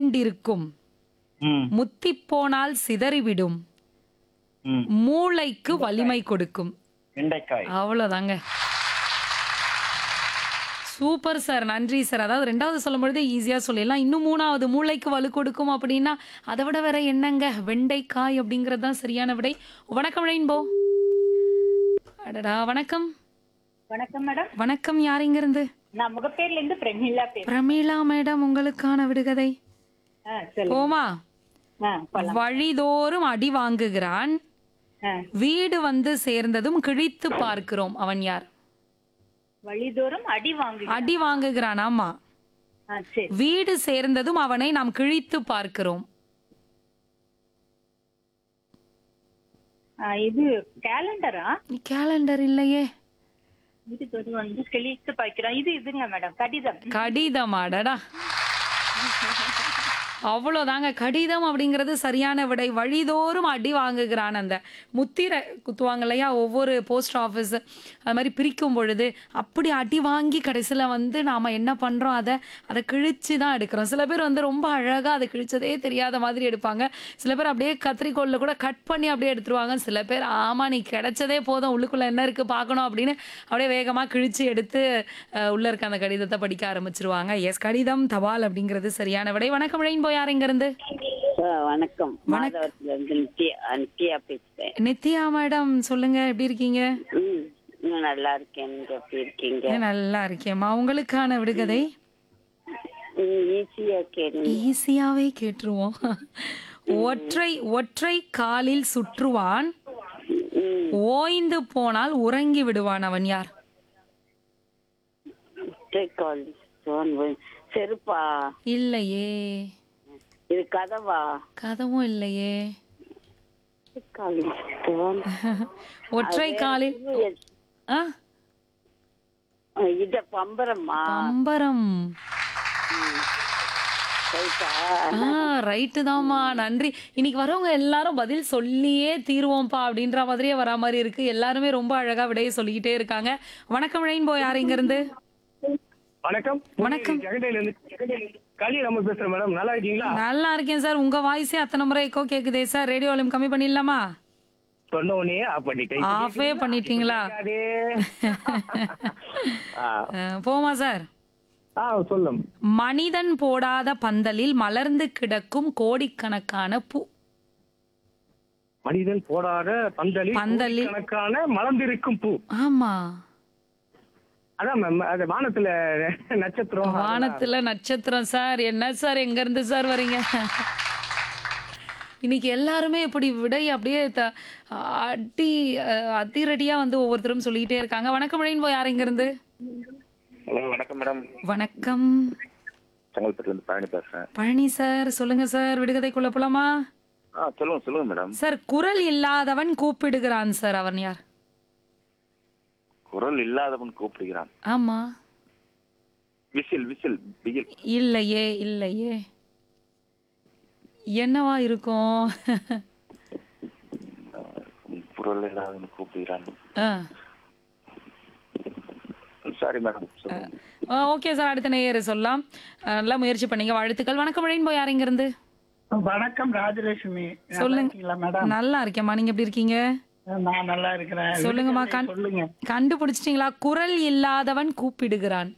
நீண்டிருக்கும் ம் முத்திப் போனால் சிதறிவிடும் ம் மூளைக்கு வலிமை கொடுக்கும் வெண்டைக்காய் அவ்வளோதாங்க சூப்பர் சார் நன்றி சார் அதாவது ரெண்டாவது சொல்லும் பொழுதே ஈஸியாக சொல்லிடலாம் இன்னும் மூணாவது மூளைக்கு வலு கொடுக்கும் அப்படின்னா அதை விட வேற என்னங்க வெண்டைக்காய் அப்படிங்கிறது தான் சரியான விடை வணக்கம் ரெயின்போ அடடா வணக்கம் வணக்கம் மேடம் வணக்கம் யார் இருந்து நான் முகப்பேர்ல இருந்து பிரமிளா பேசுறேன் பிரமீளா மேடம் உங்களுக்கான விடுகதை ஆ, சொல்லுங்க போமா ஆ, போலாம். வழிதோறும் அடி வாங்குகிறான் ஆ, வீடு வந்து சேர்ந்ததும் கிழித்து பார்க்கிறோம் அவன் யார் வழிதோறும் அடி வாங்கு அடி வாங்குகிறான் ஆமா ஆ, சரி வீடு சேர்ந்ததும் அவனை நாம் கிழித்து பார்க்கிறோம் ஆ, இது கேலண்டரா கேலண்டர் இல்லையே இது ஒரு வந்து கிழித்து பாய்க்கிறோம் இது இதுங்க மேடம் கடிதம் கடிதம் அடடா அவ்வளோதாங்க கடிதம் அப்படிங்கிறது சரியான விடை வழிதோறும் அடி வாங்குகிறான் அந்த முத்திரை குத்துவாங்க இல்லையா ஒவ்வொரு போஸ்ட் ஆஃபீஸ் அது மாதிரி பிரிக்கும் பொழுது அப்படி அடி வாங்கி கடைசியில் வந்து நாம் என்ன பண்ணுறோம் அதை அதை கிழிச்சு தான் எடுக்கிறோம் சில பேர் வந்து ரொம்ப அழகாக அதை கிழிச்சதே தெரியாத மாதிரி எடுப்பாங்க சில பேர் அப்படியே கத்திரிக்கோலில் கூட கட் பண்ணி அப்படியே எடுத்துருவாங்க சில பேர் ஆமாம் நீ கிடைச்சதே போதும் உள்ளுக்குள்ளே என்ன இருக்குது பார்க்கணும் அப்படின்னு அப்படியே வேகமாக கிழிச்சு எடுத்து அஹ், உள்ள இருக்க அந்த கடிதத்தை படிக்க ஆரம்பிச்சிருவாங்க எஸ் கடிதம் தபால் அப்படிங்கிறது சரியான விடை வணக்கம் ரெயின்போ யார் இருந்து சார், வணக்கம் மாதவரத்துல இருந்து நித்யா நித்யா பேசுறேன் நித்யா மேடம் சொல்லுங்க எப்படி இருக்கீங்க ம் நான் நல்லா இருக்கேன் நீங்க எப்படி இருக்கீங்க நல்லா இருக்கேம்மா உங்களுக்கான விடுகதை ம், ஈஸியா கேளுங்க ஈஸியாவே கேட்டுருவோம் ஒற்றை ஒற்றை காலில் சுற்றுவான் ம், ஓய்ந்து போனால் உறங்கி விடுவான் அவன் யார் ஒற்றைக்கால் சுவன் வி- செருப்பா இல்லையே இது கதவா கதவும் இல்லையே ஒற்றைக்கால் சுவன். ஒற்றை காலில் ஆ அஹ், இத பம்பரமா பம்பரம் ரைட்டா ஆ ரைட்டு தாம்மா நன்றி இன்னைக்கு வரவங்க எல்லாரும் பதில் சொல்லியே தீருவோம்ப்பா அப்படின்ற மாதிரியே வரா மாதிரி இருக்கு எல்லாருமே ரொம்ப அழகா விடைய சொல்லிக்கிட்டே இருக்காங்க வணக்கம் ரெயின்போ யார் இங்க இருந்து வணக்கம் வணக்கம். ஜெகடையில இருந்து களி நம்ம பேசுறேன் மேடம் நல்லா இருக்கீங்களா நல்லா இருக்கேன் சார் உங்க வாய்ஸே அத்தனை முறை எக்கோ கேக்குதே சார் ரேடியோ வால்யூம் கம்மி பண்ணிடலாமா சொன்ன உடனே ஆஃப் பண்ணிட்டேன் இப்ப ஆஃபே பண்ணிட்டீங்களா கேட்காதே. ஆ, அஹ், போமா சார் ஆ சொல்லும் மனிதன் போடாத பந்தலில் மலர்ந்து கிடக்கும் கோடிக்கணக்கான பூ மனிதன் போடாத பந்தலில் பந்தலில். கணக்கான மலர்ந்திருக்கும் பூ ஆமா அதான் மேம் அது வானத்துல நட்சத்திரம் வானத்துல நட்சத்திரம் சார் என்ன சார் எங்க இருந்து சார் வரீங்க இன்னைக்கு எல்லாருமே இப்படி விடை அப்படியே த- அடி அஹ், அதிரடியா வந்து ஒவ்வொருத்தரும் சொல்லிக்கிட்டே இருக்காங்க வணக்கம் ரெயின்போ யார் இங்க இருந்து ஹலோ வணக்கம் மேடம் வணக்கம் செங்கல்பட்டுல இருந்து பழனி பேசுறேன் பழனி சார் சொல்லுங்க சார் விடுகதைக்குள்ள போலாமா ஆ சொல்லுங்க சொல்லுங்க மேடம் சார் குரல் இல்லாதவன் கூப்பிடுகிறான் சார் அவன் யார் குரல் இல்லாதவன் கூப்பிடுகிறான் ஆமா விசில் விசில் பிகில் இல்லையே இல்லையே என்னவா இருக்கும் குரல் இல்லாதவன் கூப்பிடுகிறான் ஆ சாரி மேடம் சொல்லுங்க ஓகே சார் அடுத்த நேயர் சொல்லலாம் அஹ், நல்லா முயற்சி பண்ணீங்க வாழ்த்துக்கள் வணக்கம் ரெயின்போ யார் இங்க இருந்து வணக்கம் ராஜலட்சுமி நல்லா சொல்லுங்க. இருக்கீங்களா மேடம் நல்லா இருக்கேம்மா நீங்க எப்படி இருக்கீங்க நான் நல்லா இருக்கிறேன் சொல்லுங்கம்மா கண் சொல்லுங்க கண்டுபிடிச்சிட்டீங்களா குரல் இல்லாதவன் கூப்பிடுகிறான்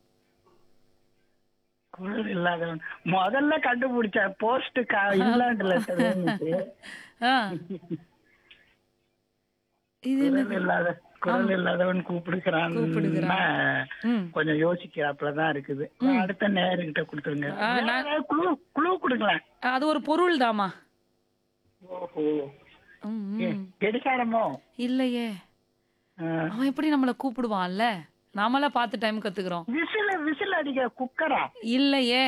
குரல் இல்லாதவன் முதல்ல கண்டுபிடிச்சேன் போஸ்ட் இங்கிலாந்து லெட்டர் ஆ. இது என்ன? குரல் இல்லாத குரல் இல்லாதவன் கூப்பிடுகிறான் கூப்பிடுகிறான். ம். கொஞ்சம் யோசிக்கிறாப்புலதான் இருக்குது அடுத்த நேருகிட்ட கொடுத்துருங்க ஆ, நான்- வேற குழு குழு கொடுங்களேன் அது ஒரு பொருள் தாமா ஓஹோ ம், ம். கெடிகாரமோ இல்லையே ஆ. அவன் எப்படி நம்மள கூப்பிடுவான்ல நாமளா பார்த்து டைம் கத்துக்கிறோம் விசில் விசில் அடிக்க குக்கரா இல்லையே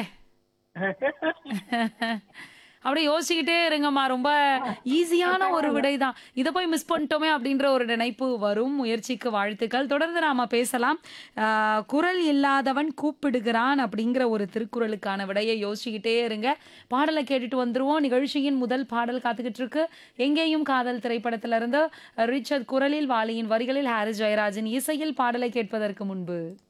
அப்படியே யோசிச்சுக்கிட்டே இருங்கம்மா ரொம்ப ஈஸியான ஒரு விடை தான் இதை போய் மிஸ் பண்ணிட்டோமே அப்படின்ற ஒரு நினைப்பு வரும் முயற்சிக்கு வாழ்த்துக்கள் தொடர்ந்து நாம பேசலாம் ஆஹ், குரல் இல்லாதவன் கூப்பிடுகிறான் அப்படிங்கிற ஒரு திருக்குறளுக்கான விடையை யோசிச்சுக்கிட்டே இருங்க பாடலை கேட்டுட்டு வந்துருவோம் நிகழ்ச்சியின் முதல் பாடல் காத்துக்கிட்டு இருக்கு எங்கேயும் காதல் திரைப்படத்திலிருந்து ரிச்சர்ட் குரலில் வாலியின் வரிகளில் ஹாரிஸ் ஜெயராஜன் இசையில் பாடலை கேட்பதற்கு முன்பு